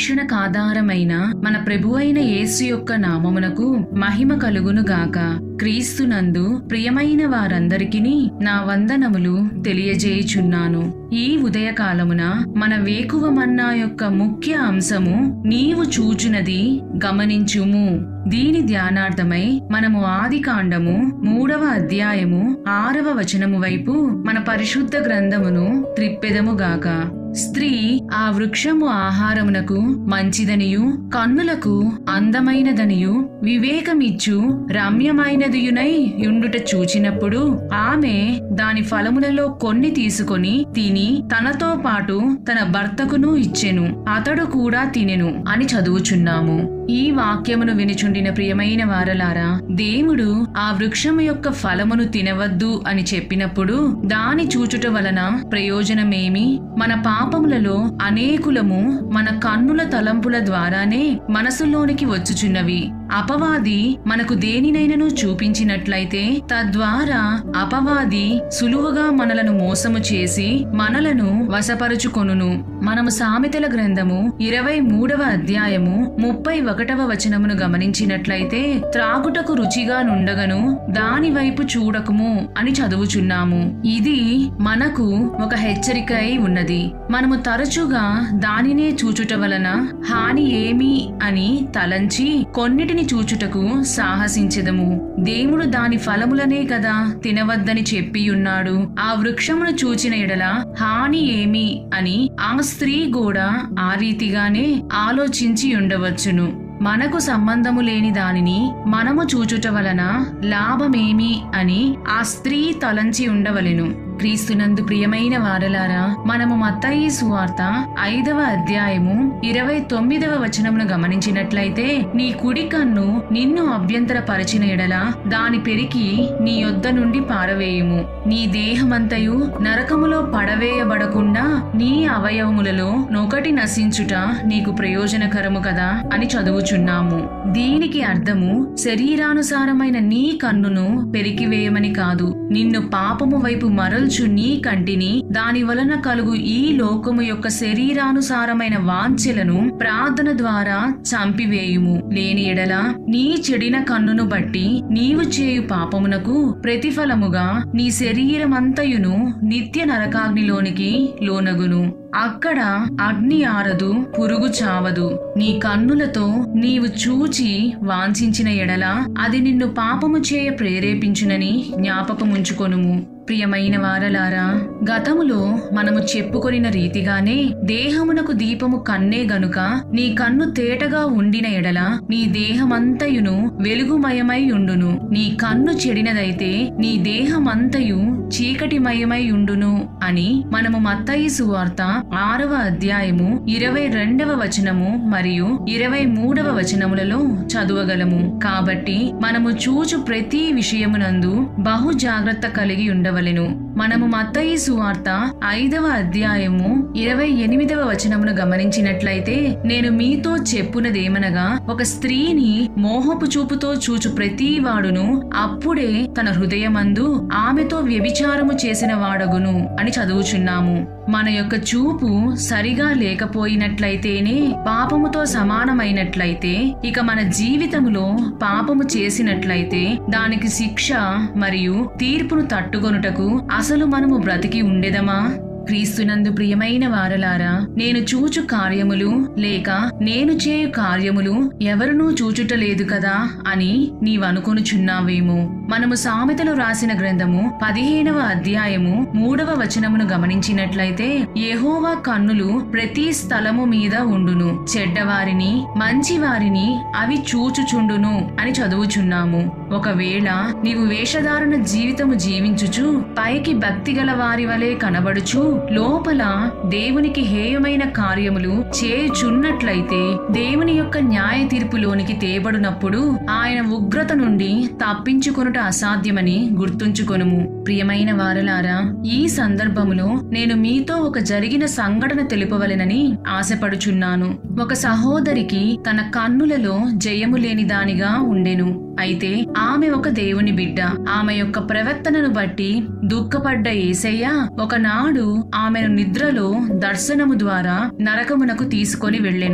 రక్షణకాధారమైన మన ప్రభువైన యేసు యొక్క నామమునకు మహిమ కలుగును గాక క్రీస్తునందు ప్రియమైన వారందరికీ నా వందనములు తెలియజేయుచున్నాను ఈ ఉదయకాలమున మన వేకువ మన్నా యొక్క ముఖ్య అంశము నీవు చూచునది గమనించుము దీని ధ్యానార్థమై మనము ఆది కాండము మూడవ అధ్యాయము ఆరవ వచనము వైపు మన పరిశుద్ధ గ్రంథమును త్రిప్పెదముగాక స్త్రీ ఆ వృక్షము ఆహారమునకు మంచిదనియు కన్నులకు అందమైనదనియు వివేకమిచ్చు రమ్యమైనదియునై యుండుట చూచినప్పుడు ఆమె దాని ఫలములలో కొన్ని తీసుకొని తిని తనతో పాటు తన భర్తకును ఇచ్చెను అతడు కూడా తినెను అని చదువుచున్నాము ఈ వాక్యమును వినిచుండిన ప్రియమైన వారలారా దేవుడు ఆ వృక్షము యొక్క ఫలమును తినవద్దు అని చెప్పినప్పుడు దాని చూచుట వలన ప్రయోజనమేమి మన పాపములలో అనేకులము మన కన్నుల తలంపుల ద్వారానే మనసులోనికి వచ్చుచున్నవి అపవాది మనకు దేనినైనను చూపించినట్లయితే తద్వారా అపవాది సులువుగా మనలను మోసము చేసి మనలను వశపరుచుకొనును మనము సామెతల గ్రంథము ఇరవై మూడవ అధ్యాయము ముప్పై ఒకటవ వచనమును గమనించినట్లయితే త్రాగుటకు రుచిగా నుండగను దాని వైపు చూడకుము అని చదువుచున్నాము ఇది మనకు ఒక హెచ్చరిక అయి ఉన్నది మనము తరచుగా దానినే చూచుట వలన హాని ఏమి అని తలంచి కొన్నిటిని చూచుటకు సాహసించెదము దేవుడు దాని ఫలములనే కదా తినవద్దని చెప్పి ఉన్నాడు ఆ వృక్షమును చూచిన ఎడల హాని ఏమి అని ఆ స్త్రీ కూడా ఆ రీతిగానే ఆలోచించి ఉండవచ్చును మనకు సంబంధము లేని దానిని మనము చూచుట వలన లాభమేమి అని ఆ స్త్రీ తలంచి ఉండవలెను క్రీస్తునందు ప్రియమైన వారలారా మనము మత్తయి సువార్త ఐదవ అధ్యాయము ఇరవై తొమ్మిదవ వచనమును గమనించినట్లయితే నీ కుడి కన్ను నిన్ను అభ్యంతర పరిచిన ఎడల దాని పెరికి నీ యొద్ద నుండి పారవేయుము నీ దేహమంతయు నరకములో పడవేయబడకుండా నీ అవయవములలో నొకటి నశించుట నీకు ప్రయోజనకరము కదా అని చదువుచున్నాము దీనికి అర్థము శరీరానుసారమైన నీ కన్నును పెరికివేయమని కాదు నిన్ను పాపము వైపు మరల్చు నీ కంటిని దాని వలన కలుగు ఈ లోకము యొక్క శరీరానుసారమైన వాంఛలను ప్రార్థన ద్వారా చంపివేయుము లేని ఎడల నీ చెడిన కన్నును బట్టి నీవు చేయు పాపమునకు ప్రతిఫలముగా నీ శరీరమంతయును నిత్య నరకాగ్నిలోనికి లోనగును అక్కడ అగ్ని ఆరదు పురుగు చావదు నీ కన్నులతో నీవు చూచి వాంఛించిన ఎడల అది నిన్ను పాపము చేయ ప్రేరేపించునని జ్ఞాపకముంచుకొనుము ప్రియమైన వారలారా గతములో మనము చెప్పుకొనిన రీతిగానే దేహమునకు దీపము కన్నే గనుక నీ కన్ను తేటగా ఉండిన ఎడల నీ దేహమంతయును వెలుగుమయమై ఉండును నీ కన్ను చెడినదైతే నీ దేహమంతయు చీకటిమయమై ఉండును అని మనము మత్తయి సువార్త ఆరవ అధ్యాయము ఇరవై రెండవ వచనము మరియు ఇరవై మూడవ వచనములలో చదువగలము కాబట్టి మనము చూచు ప్రతి విషయమునందు బహు జాగ్రత్త కలిగి ఉండవలెను మనము మత్తయి సువార్త ఐదవ అధ్యాయము ఇరవై ఎనిమిదవ వచనమును గమనించినట్లయితే నేను మీతో చెప్పునదేమనగా ఒక స్త్రీని మోహపు చూపుతో చూచు ప్రతి వాడును అప్పుడే తన హృదయమందు ఆమెతో వ్యభిచారము చేసిన వాడగును అని చదువుచున్నాము మన యొక్క చూపు సరిగా లేకపోయినట్లయితేనే పాపముతో సమానమైనట్లయితే ఇక మన జీవితములో పాపము చేసినట్లయితే దానికి శిక్ష మరియు తీర్పును తట్టుకొనుటకు అసలు మనము బ్రతికి ఉండేదమా క్రీస్తునందు ప్రియమైన వారలారా నేను చూచు కార్యములు లేక నేను చేయు కార్యములు ఎవరునూ చూచుటలేదు కదా అని నీవనుకొనుచున్నావేమో మనము సామెతలు రాసిన గ్రంథము పదిహేనవ అధ్యాయము మూడవ వచనమును గమనించినట్లయితే యెహోవా కన్నులు ప్రతి స్థలము మీద ఉండును చెడ్డవారిని మంచి వారిని అవి చూచుచుండును అని చదువుచున్నాము ఒకవేళ నీవు వేషధారణ జీవితము జీవించుచు పైకి భక్తి గల వారి వలె కనబడుచు లోపల దేవునికి హేయమైన కార్యములు చేయుచున్నట్లయితే దేవుని యొక్క న్యాయ తీర్పులోనికి తేబడినప్పుడు ఆయన ఉగ్రత నుండి తప్పించుకొనుట అసాధ్యమని గుర్తుంచుకొనుము ప్రియమైన వారలారా ఈ సందర్భములో నేను మీతో ఒక జరిగిన సంఘటన తెలుపవలెనని ఆశపడుచున్నాను ఒక సహోదరికి తన కన్నులలో జయము లేని దానిగా ఉండెను అయితే ఆమె ఒక దేవుని బిడ్డ ఆమె యొక్క ప్రవర్తనను బట్టి దుఃఖపడ్డ ఏసయ్య ఒకనాడు ఆమెను నిద్రలో దర్శనము ద్వారా నరకమునకు తీసుకొని వెళ్ళెను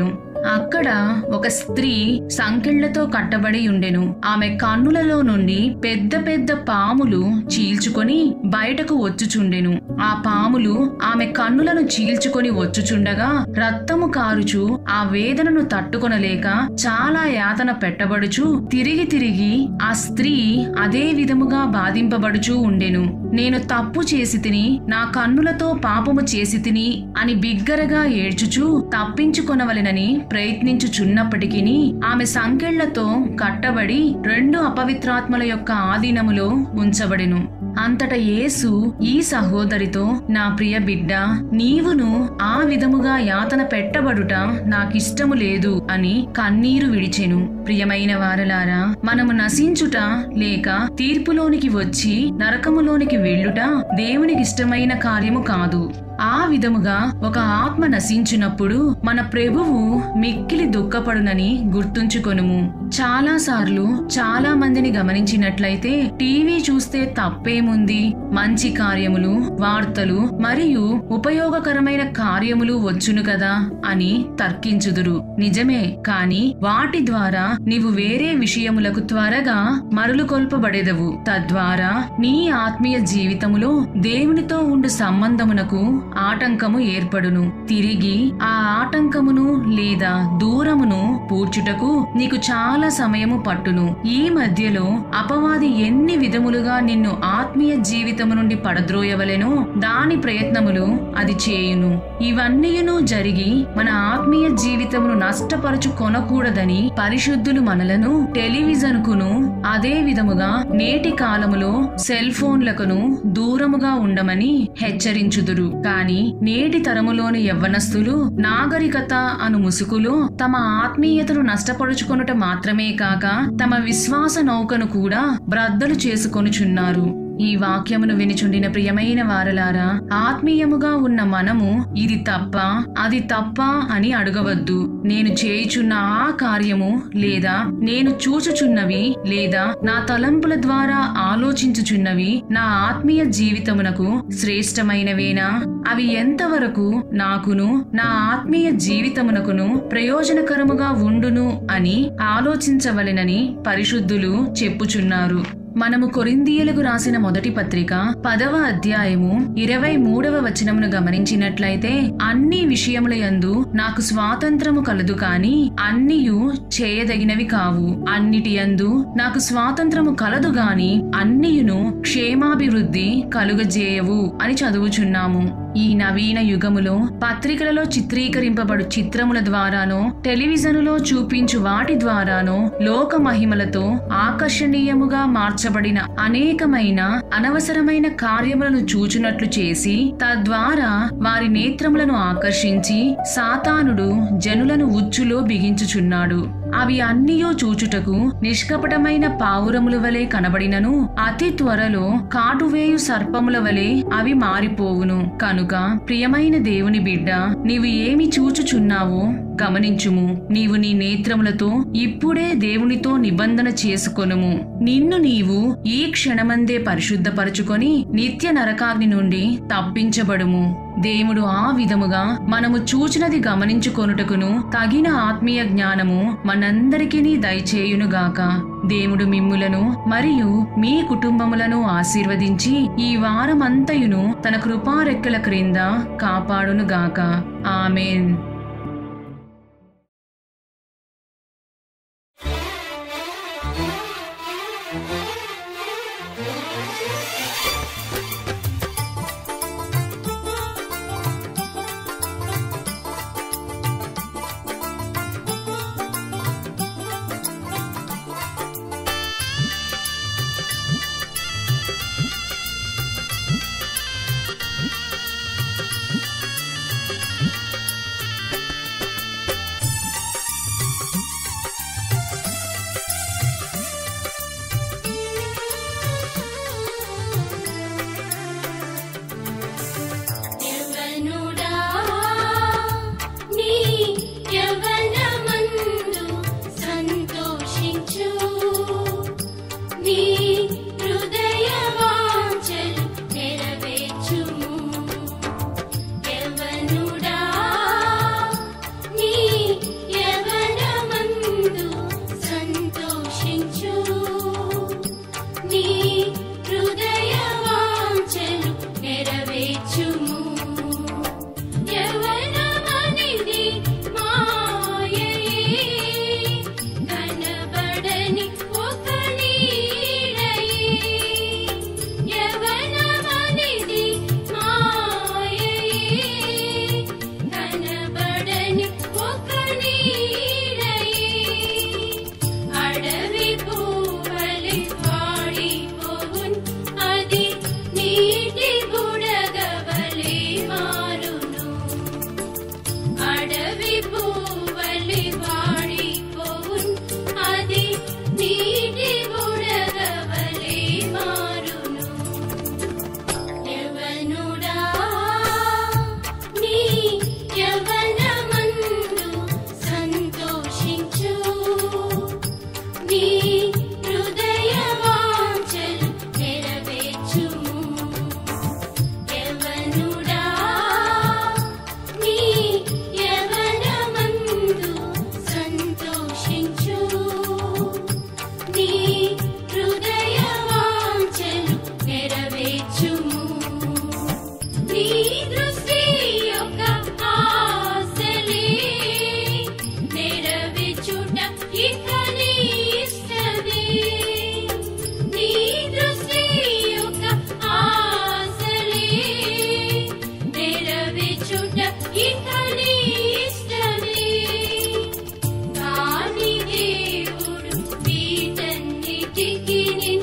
అక్కడ ఒక స్త్రీ సంకెళ్లతో కట్టబడి ఉండెను ఆమె కన్నులలో నుండి పెద్ద పెద్ద పాములు చీల్చుకొని బయటకు వచ్చుచుండెను ఆ పాములు ఆమె కన్నులను చీల్చుకొని వచ్చుచుండగా రక్తము కారుచు ఆ వేదనను తట్టుకొనలేక చాలా యాతన పెట్టబడుచు తిరిగి తిరిగి ఆ స్త్రీ అదే విధముగా బాధింపబడుచు ఉండెను నేను తప్పు చేసి తిని నా కన్నులతో పాపము చేసి తిని అని బిగ్గరగా ఏడ్చుచు తప్పించుకొనవలెనని ప్రయత్నించుచున్నప్పటికీ ఆమె సంకెళ్లతో కట్టబడి రెండు అపవిత్రాత్మల యొక్క ఆధీనములో ఉంచబడెను అంతట యేసు ఈ సహోదరితో నా ప్రియ బిడ్డ నీవును ఆ విధముగా యాతన పెట్టబడుట నాకిష్టము లేదు అని కన్నీరు విడిచెను ప్రియమైన వారలారా మనము నశించుట లేక తీర్పులోనికి వచ్చి నరకములోనికి వెళ్ళుట దేవునికి ఇష్టమైన కార్యము కాదు ఆ విధముగా ఒక ఆత్మ నశించినప్పుడు మన ప్రభువు మిక్కిలి దుఃఖపడునని గుర్తుంచుకొనుము చాలా సార్లు చాలా మందిని గమనించినట్లయితే టీవీ చూస్తే తప్పేముంది మంచి కార్యములు వార్తలు మరియు ఉపయోగకరమైన కార్యములు వచ్చును కదా అని తర్కించుదురు నిజమే కాని వాటి ద్వారా నీవు వేరే విషయములకు త్వరగా మరులు కొల్పబడేదవు తద్వారా నీ ఆత్మీయ జీవితములో దేవునితో ఉండు సంబంధమునకు ఆటంకము ఏర్పడును తిరిగి ఆ ఆటంకమును లేదా దూరమును పూడ్చుటకు నీకు చాలా సమయము పట్టును ఈ మధ్యలో అపవాది ఎన్ని విధములుగా నిన్ను ఆత్మీయ జీవితము నుండి పడద్రోయవలెనో దాని ప్రయత్నములు అది చేయును ఇవన్నీయును జరిగి మన ఆత్మీయ జీవితమును నష్టపరచు కొనకూడదని పరిశుద్ధులు మనలను టెలివిజన్ కును అదే విధముగా నేటి కాలములో సెల్ ఫోన్లకును దూరముగా ఉండమని హెచ్చరించుదురు కాని నేటి తరములోని యవ్వనస్తులు నాగరికత అను ముసుగులో తమ ఆత్మీయతను నష్టపరుచుకొనుట మాత్రమే కాక తమ విశ్వాస నౌకను కూడా బ్రద్దలు చేసుకొనుచున్నారు ఈ వాక్యమును వినిచుండిన ప్రియమైన వారలారా ఆత్మీయముగా ఉన్న మనము ఇది తప్ప అది తప్ప అని అడగవద్దు నేను చేయుచున్న ఆ కార్యము లేదా నేను చూచుచున్నవి లేదా నా తలంపుల ద్వారా ఆలోచించుచున్నవి నా ఆత్మీయ జీవితమునకు శ్రేష్టమైనవేనా అవి ఎంతవరకు నాకును నా ఆత్మీయ జీవితమునకును ప్రయోజనకరముగా ఉండును అని ఆలోచించవలెనని పరిశుద్ధులు చెప్పుచున్నారు మనము కొరిందీయులకు రాసిన మొదటి పత్రిక పదవ అధ్యాయము ఇరవై మూడవ వచనమును గమనించినట్లయితే అన్ని విషయముల యందు నాకు స్వాతంత్రము కలదు కాని అన్నియు చేయదగినవి కావు అన్నిటి యందు నాకు స్వాతంత్రము కలదు గాని అన్నియును క్షేమాభివృద్ధి కలుగజేయవు అని చదువుచున్నాము ఈ నవీన యుగములో పత్రికలలో చిత్రీకరింపబడు చిత్రముల ద్వారానో టెలివిజనులో చూపించు వాటి ద్వారానో లోక మహిమలతో ఆకర్షణీయముగా మార్చబడిన అనేకమైన అనవసరమైన కార్యములను చూచునట్లు చేసి తద్వారా వారి నేత్రములను ఆకర్షించి సాతానుడు జనులను ఉచ్చులో బిగించుచున్నాడు అవి అన్నియో చూచుటకు నిష్కపటమైన పావురముల వలె కనబడినను అతి త్వరలో కాటువేయు సర్పముల వలె అవి మారిపోవును కనుక ప్రియమైన దేవుని బిడ్డ నీవు ఏమి చూచుచున్నావో గమనించుము నీవు నీ నేత్రములతో ఇప్పుడే దేవునితో నిబంధన చేసుకొనుము నిన్ను నీవు ఈ క్షణమందే పరిశుద్ధపరచుకొని నిత్య నరకాగ్ని నుండి తప్పించబడుము దేవుడు ఆ విధముగా మనము చూచినది గమనించుకొనుటకును తగిన ఆత్మీయ జ్ఞానము మనందరికీ దయచేయునుగాక దేవుడు మిమ్ములను మరియు మీ కుటుంబములను ఆశీర్వదించి ఈ వారమంతయును తన కృపారెక్కల క్రింద కాపాడునుగాక ఆమెన్ హృదయ వాంఛలు నెరవేర్చుము నీ దృష్టి యొక్క ఆశలే నెరవేర్చుట ఇక నీ ఇష్టమే నీ దృష్టి యొక్క ఆశలే నెరవేర్చుట ఇక నీ ఇష్టమే కాని దేవుడు వీటన్నిటికిని